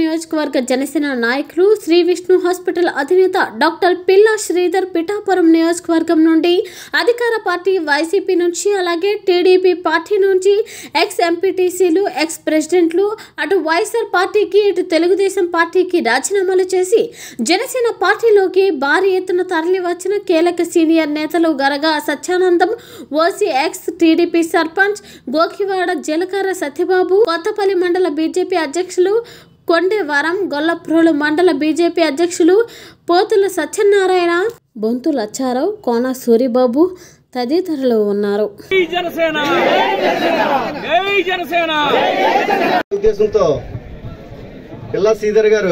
నియోజకవర్గ జనసేన నాయకులు శ్రీ విష్ణు హాస్పిటల్ అధినేత డాక్టర్ పిల్లా శ్రీధర్ పిఠాపురం నియోజకవర్గం నుండి అధికార పార్టీ వైసీపీ నుంచి అలాగే టీడీపీ పార్టీ నుంచి ఎక్స్ ఎంపీటీసీలు ఎక్స్ ప్రెసిడెంట్లు అటు వైఎస్ఆర్ పార్టీకి ఇటు తెలుగుదేశం పార్టీకి రాజీనామాలు చేసి జనసేన పార్టీలోకి భారీ ఎత్తున తరలి వచ్చిన కీలక సీనియర్ నేతలు Garaga Satyanandam OC ex TDP sarpanch Gokivada Jalakara Satyababu Kothapalli మండల బీజేపీ అధ్యక్షులు కొండేవరం గొల్లప్రోలు మండల బీజేపీ అధ్యక్షులు పోతుల సత్యనారాయణ బొంతు లచ్చారావు కోన సూరిబాబు తదితరులు ఉన్నారు జై జనసేన జై జనసేన ఉద్దేశంతో పిల్లా శ్రీధర్ గారు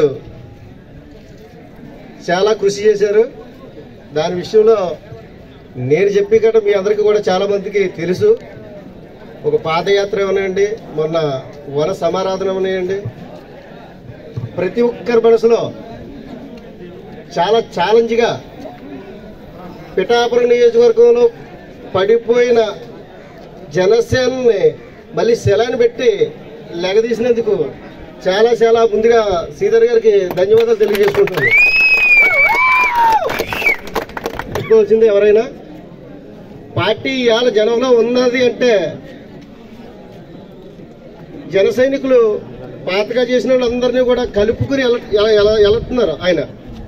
చాలా కృషి చేశారు దాని విషయంలో నేను చెప్పి కట్ట మీ అందరికీ కూడా చాలా మందికి తెలుసు ఒక పాదయాత్ర ఏమన్నాయండి మొన్న వన సమారాధన ఏమన్నాయండి ప్రతి ఒక్కరి మనసులో చాలా ఛాలెంజ్గా పిఠాపురం నియోజకవర్గంలో పడిపోయిన జనసేనని మళ్ళీ శలాన్ని పెట్టి లెగదీసినందుకు చాలా చాలా ముందుగా శ్రీధర్ గారికి ధన్యవాదాలు తెలియజేసుకుంటున్నాను చెప్పుకోవాల్సింది ఎవరైనా పార్టీ ఇవాళ జనంలో ఉన్నది అంటే జన సైనికులు పాతగా చేసిన వాళ్ళందరినీ కూడా కలుపుకుని ఎల- ఎల- ఎల- వెళుతున్నారు ఆయన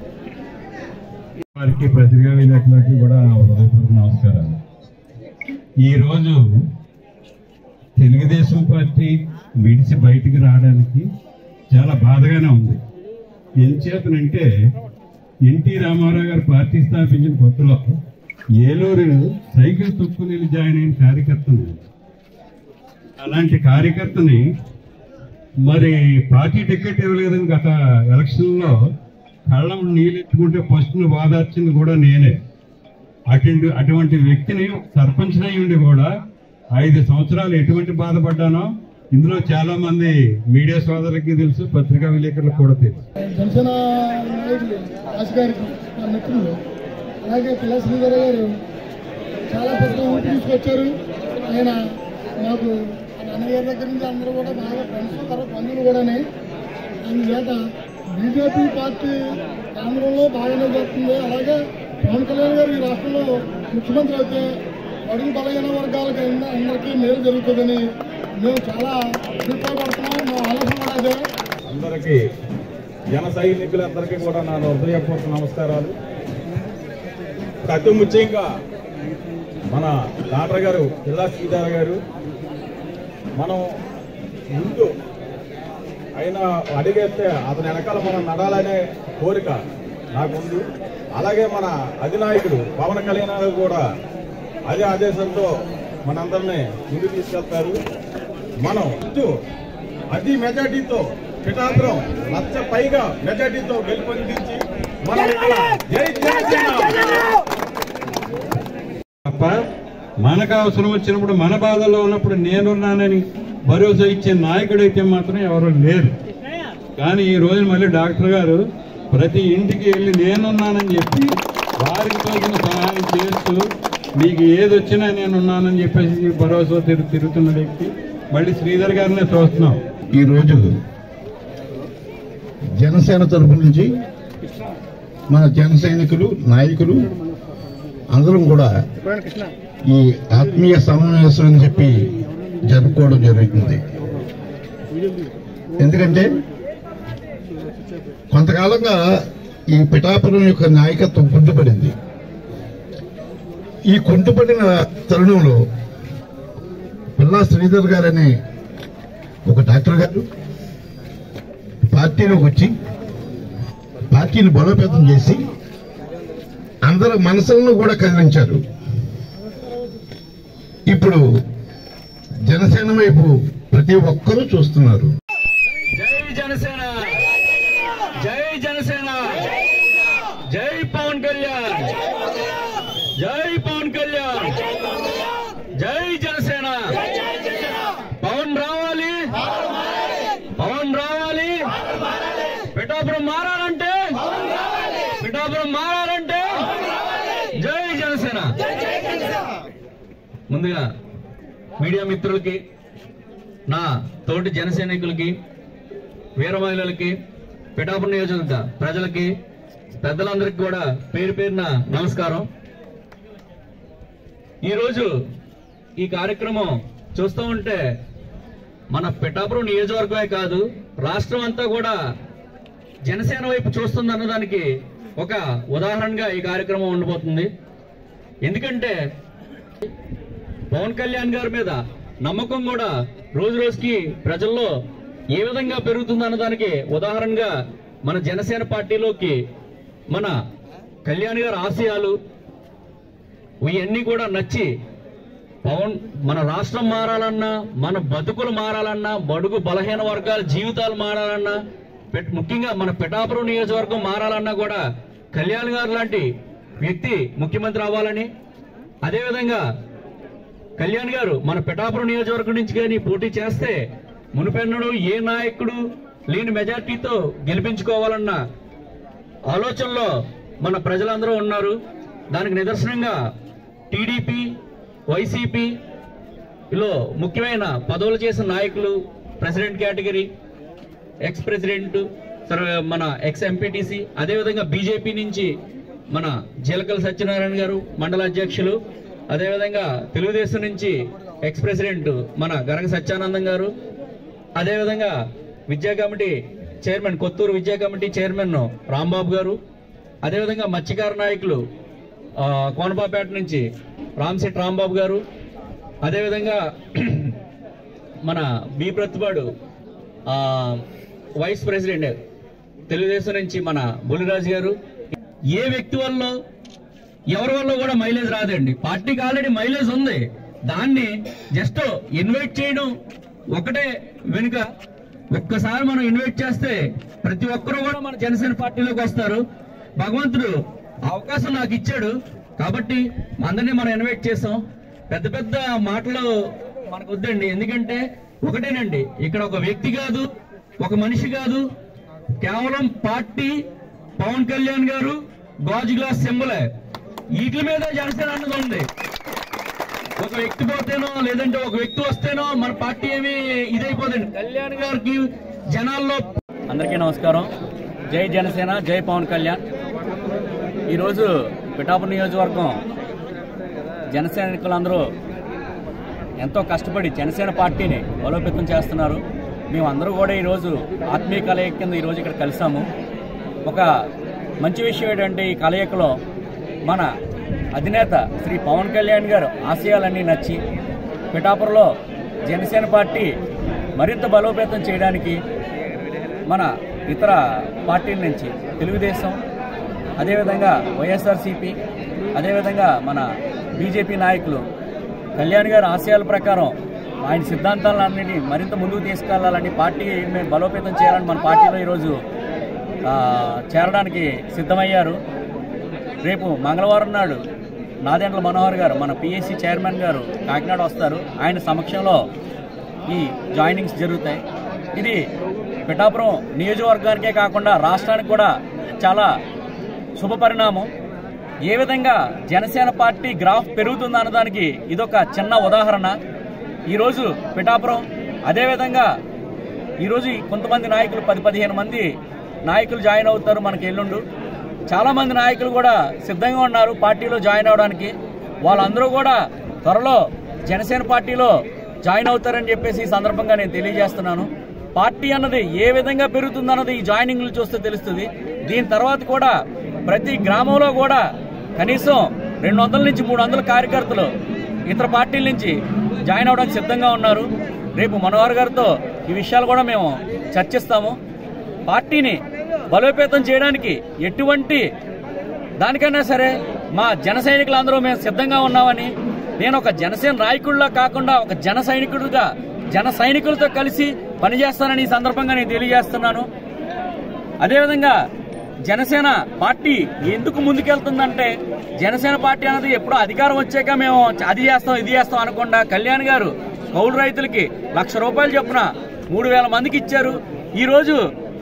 వారికి పత్రికా విలేకరులకి కూడా హృదయపూర్వక నమస్కారాలు ఈరోజు తెలుగుదేశం పార్టీ విడిచి బయటికి రావడానికి చాలా బాధగానే ఉంది ఎంచేతనంటే ఎన్టీ రామారావు గారు పార్టీ స్థాపించిన కొత్తలో ఏలూరు సైకిల్ తొక్కుని జాయిన్ అయిన కార్యకర్తను అలాంటి కార్యకర్తని మరి పార్టీ టికెట్ ఇవ్వలేదని గత ఎలక్షన్లో కళ్ళం నీళ్ళెత్తుకుంటే ఫస్ట్ వాదార్చింది కూడా నేనే అటువంటి అటువంటి వ్యక్తిని సర్పంచ్ అయి ఉండి కూడా ఐదు సంవత్సరాలు ఎటువంటి బాధపడ్డానో ఇందులో చాలా మంది మీడియా సోదరులకి తెలుసు పత్రికా విలేకరులకు కూడా తెలుసు జనసేన నాయకులు రాజు గారికి నా మిత్రులు అలాగే పిల్ల శ్రీధర్ గారు చాలా పెద్ద ఊపి తీసుకొచ్చారు ఆయన నాకు అన్నయ్య గారి దగ్గర నుంచి అందరూ కూడా బాగా ఫ్రెండ్స్ తర్వాత బంధువులు కూడానే అందుచేత బీజేపీ పార్టీ కేంద్రంలో బాగానే జరుగుతుంది అలాగే పవన్ కళ్యాణ్ గారు ఈ రాష్ట్రంలో ముఖ్యమంత్రి అయితే అడుగు బలహీన వర్గాలకి అంద- అందరికీ మేలు జరుగుతుందని మేము చాలా అభిప్రాయపడుతున్నాం మా ఆలోచన కూడా అదే అందరికీ జన సైనికులందరికీ కూడా నా హృదయపూర్వక నమస్కారాలు అతి ముఖ్యంగా మన డాక్టర్ గారు పిల్లా శ్రీధర్ గారు మనం ముందు ఆయన అడిగేస్తే అతని వెనకాల మనం నడాలనే కోరిక నాకుంది అలాగే మన అధినాయకుడు పవన్ కళ్యాణ్ గారు కూడా అదే ఆదేశంతో మనందరినీ ముందుకు తీసుకెళ్తారు మనం ముందు అతి మెజార్టీతో పిఠాపురం లక్ష పైగా మెజార్టీతో గెలుపొందించి మనం ఇక్కడ జై జనసేన తప్ప మనకు అవసరం వచ్చినప్పుడు మన బాధల్లో ఉన్నప్పుడు నేనున్నానని భరోసా ఇచ్చే నాయకుడైతే మాత్రం ఎవరు లేరు కానీ ఈ రోజు మళ్ళీ డాక్టర్ గారు ప్రతి ఇంటికి వెళ్ళి నేనున్నానని చెప్పి వారికి తోచిన సహాయం చేస్తూ మీకు ఏది వచ్చినా నేనున్నానని చెప్పేసి భరోసా తిరు తిరుగుతున్న వ్యక్తి మళ్ళీ శ్రీధర్ గారినే చూస్తున్నాం ఈరోజు జనసేన తరపు నుంచి మన జన సైనికులు నాయకులు అందరం కూడా ఈ ఆత్మీయ సమావేశం అని చెప్పి జరుపుకోవడం జరుగుతుంది ఎందుకంటే కొంతకాలంగా ఈ పిఠాపురం యొక్క నాయకత్వం కుంటుపడింది ఈ కుంటుపడిన తరుణంలో పిల్లా శ్రీధర్ గారనే ఒక డాక్టర్ గారు పార్టీలోకి వచ్చి పార్టీని బలోపేతం చేసి అందరి మనసులను కూడా కదిలించారు ఇప్పుడు జనసేన వైపు ప్రతి ఒక్కరూ చూస్తున్నారు జై జనసేన జై జనసేన జై పవన్ కళ్యాణ్ జై పవన్ కళ్యాణ్ జై జనసేన పవన్ రావాలి పవన్ రావాలి పిఠాపురం మారాలంటే పిఠాపురం మారాలంటే జై జనసేన ముందుగా మీడియా మిత్రులకి నా తోటి జన సైనికులకి వీర మహిళలకి పిఠాపురం నియోజకవర్గ ప్రజలకి పెద్దలందరికీ కూడా పేరు పేరున నమస్కారం ఈరోజు ఈ కార్యక్రమం చూస్తూ ఉంటే మన పిఠాపురం నియోజకవర్గమే కాదు రాష్ట్రం అంతా కూడా జనసేన వైపు చూస్తుంది అన్నదానికి ఒక ఉదాహరణగా ఈ కార్యక్రమం ఉండబోతుంది ఎందుకంటే పవన్ కళ్యాణ్ గారి మీద నమ్మకం కూడా రోజు రోజుకి ప్రజల్లో ఏ విధంగా పెరుగుతుంది అన్నదానికి ఉదాహరణగా మన జనసేన పార్టీలోకి మన కళ్యాణ్ గారి ఆశయాలు ఇవన్నీ కూడా నచ్చి పవన్ మన రాష్ట్రం మారాలన్నా మన బతుకులు మారాలన్నా బడుగు బలహీన వర్గాల జీవితాలు మారాలన్నా పెట్- ముఖ్యంగా మన పిఠాపురం నియోజకవర్గం మారాలన్నా కూడా కళ్యాణ్ గారు లాంటి వ్యక్తి ముఖ్యమంత్రి అవ్వాలని అదేవిధంగా కళ్యాణ్ గారు మన పిఠాపురం నియోజకవర్గం నుంచి కానీ పోటీ చేస్తే మునుపెన్నడు ఏ నాయకుడు లేని మెజార్టీతో గెలిపించుకోవాలన్న ఆలోచనలో మన ప్రజలందరూ ఉన్నారు దానికి నిదర్శనంగా టీడీపీ వైసీపీలో ముఖ్యమైన పదవులు చేసిన నాయకులు ప్రెసిడెంట్ కేటగిరీ ఎక్స్ ప్రెసిడెంట్ సర్వ- మన ఎక్స్ ఎంపీటీసీ అదేవిధంగా బీజేపీ నుంచి మన జీలకల సత్యనారాయణ గారు మండల అధ్యక్షులు అదేవిధంగా తెలుగుదేశం నుంచి ఎక్స్ ప్రెసిడెంట్ మన గరగ సత్యానందం గారు అదేవిధంగా విద్యా కమిటీ చైర్మన్ కొత్తూరు విద్యా కమిటీ చైర్మన్ రాంబాబు గారు అదేవిధంగా మత్స్యకార నాయకులు ఆ, కోనపాపేట నుంచి రామ్శెట్టి రాంబాబు గారు అదేవిధంగా మన బి ప్రతిపాడు ఆ, వైస్ ప్రెసిడెంట్ తెలుగుదేశం నుంచి మన బులిరాజు గారు ఏ వ్యక్తి వల్ల ఎవరి వల్ల కూడా మైలేజ్ రాదండి పార్టీకి ఆల్రెడీ మైలేజ్ ఉంది దాన్ని జస్ట్ ఇన్వైట్ చేయడం ఒకటే వెనుక ఒక్కసారి మనం ఇన్వైట్ చేస్తే ప్రతి ఒక్కరు కూడా మన జనసేన పార్టీలోకి వస్తారు భగవంతుడు అవకాశం నాకు ఇచ్చాడు కాబట్టి అందరినీ మనం ఇన్వైట్ చేసాం పెద్ద పెద్ద మాటలు మనకు వద్దండి ఎందుకంటే ఒకటేనండి ఇక్కడ ఒక వ్యక్తి కాదు ఒక మనిషి కాదు కేవలం పార్టీ పవన్ కళ్యాణ్ గారు గాజు గ్లాస్ సింబలే వీటి మీద జనసేన అన్నది ఉంది ఒక వ్యక్తి పోతేనో లేదంటే ఒక వ్యక్తి వస్తేనో మన పార్టీ ఏమి ఇదైపోదండి కళ్యాణ్ గారికి జనాల్లో అందరికీ నమస్కారం జై జనసేన జై పవన్ కళ్యాణ్ ఈరోజు పిఠాపురం నియోజకవర్గం జనసైనికులందరూ ఎంతో కష్టపడి జనసేన పార్టీని బలోపేతం చేస్తున్నారు మేమందరూ కూడా ఈరోజు ఆత్మీయ కలయిక కింద ఈరోజు ఇక్కడ కలిసాము ఒక మంచి విషయం ఏంటంటే ఈ కలయికలో మన అధినేత శ్రీ పవన్ కళ్యాణ్ గారు ఆశయాలన్నీ నచ్చి పిఠాపురంలో జనసేన పార్టీ మరింత బలోపేతం చేయడానికి మన ఇతర పార్టీల నుంచి తెలుగుదేశం అదేవిధంగా వైఎస్ఆర్సీపీ అదేవిధంగా మన బీజేపీ నాయకులు కళ్యాణ్ గారి ఆశయాల ప్రకారం ఆయన సిద్ధాంతాలన్నింటినీ మరింత ముందుకు తీసుకెళ్లాలని పార్టీ మేము బలోపేతం చేయాలని మన పార్టీలో ఈరోజు ఆ, చేరడానికి సిద్ధమయ్యారు రేపు మంగళవారం నాడు నాదెండ్ల మనోహర్ గారు మన పిఎస్సి చైర్మన్ గారు కాకినాడ వస్తారు ఆయన సమక్షంలో ఈ జాయినింగ్స్ జరుగుతాయి ఇది పిఠాపురం నియోజకవర్గానికే కాకుండా రాష్ట్రానికి కూడా చాలా శుభ పరిణామం ఏ విధంగా జనసేన పార్టీ గ్రాఫ్ పెరుగుతుంది అన్నదానికి ఇదొక చిన్న ఉదాహరణ ఈరోజు పిఠాపురం అదేవిధంగా ఈరోజు ఈ కొంతమంది నాయకులు పది పదిహేను మంది నాయకులు జాయిన్ అవుతారు మనకి ఎల్లుండు చాలా మంది నాయకులు కూడా సిద్ధంగా ఉన్నారు పార్టీలో జాయిన్ అవడానికి వాళ్ళందరూ కూడా త్వరలో జనసేన పార్టీలో జాయిన్ అవుతారని చెప్పేసి ఈ సందర్భంగా నేను తెలియజేస్తున్నాను పార్టీ అన్నది ఏ విధంగా పెరుగుతుందన్నది ఈ జాయినింగ్లు చూస్తే తెలుస్తుంది దీని తర్వాత కూడా ప్రతి గ్రామంలో కూడా కనీసం రెండు వందల నుంచి మూడు వందల కార్యకర్తలు ఇతర పార్టీల నుంచి జాయిన్ అవడానికి సిద్ధంగా ఉన్నారు రేపు మనోహర్ గారితో ఈ విషయాలు కూడా మేము చర్చిస్తాము పార్టీని బలోపేతం చేయడానికి ఎటువంటి దానికైనా సరే మా జన సైనికులందరూ మేము సిద్ధంగా ఉన్నామని నేను ఒక జనసేన నాయకుడిలా కాకుండా ఒక జన సైనికుడిగా జన సైనికులతో కలిసి పనిచేస్తానని ఈ సందర్భంగా నేను తెలియజేస్తున్నాను అదేవిధంగా జనసేన పార్టీ ఎందుకు ముందుకెళ్తుందంటే జనసేన పార్టీ అనేది ఎప్పుడో అధికారం వచ్చాక మేము అది చేస్తాం ఇది చేస్తాం అనకుండా కళ్యాణ్ గారు కౌలు రైతులకి లక్ష రూపాయలు చొప్పున మూడు వేల మందికి ఇచ్చారు ఈ రోజు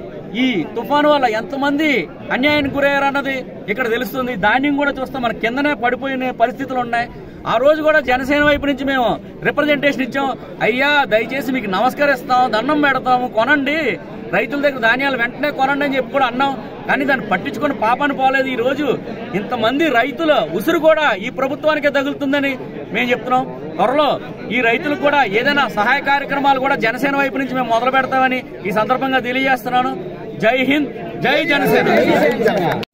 ఈ తుఫాను వల్ల ఎంతమంది అన్యాయానికి గురయ్యారన్నది ఇక్కడ తెలుస్తుంది ధాన్యం కూడా చూస్తాం మన కిందనే పడిపోయిన పరిస్థితులు ఉన్నాయి ఆ రోజు కూడా జనసేన వైపు నుంచి మేము రిప్రజెంటేషన్ ఇచ్చాం అయ్యా దయచేసి మీకు నమస్కరిస్తాం దండం పెడతాము కొనండి రైతుల దగ్గర ధాన్యాలు వెంటనే కొనండి అని చెప్పి కూడా అన్నాం కానీ దాన్ని పట్టించుకొని పాపాన్ని పోలేదు ఈ రోజు ఇంతమంది రైతుల ఉసురు కూడా ఈ ప్రభుత్వానికే తగులుతుందని మేము చెప్తున్నాం త్వరలో ఈ రైతులకు కూడా ఏదైనా సహాయ కార్యక్రమాలు కూడా జనసేన వైపు నుంచి మేము మొదలు పెడతామని ఈ సందర్భంగా తెలియజేస్తున్నాను జై హింద్ జై జనసేన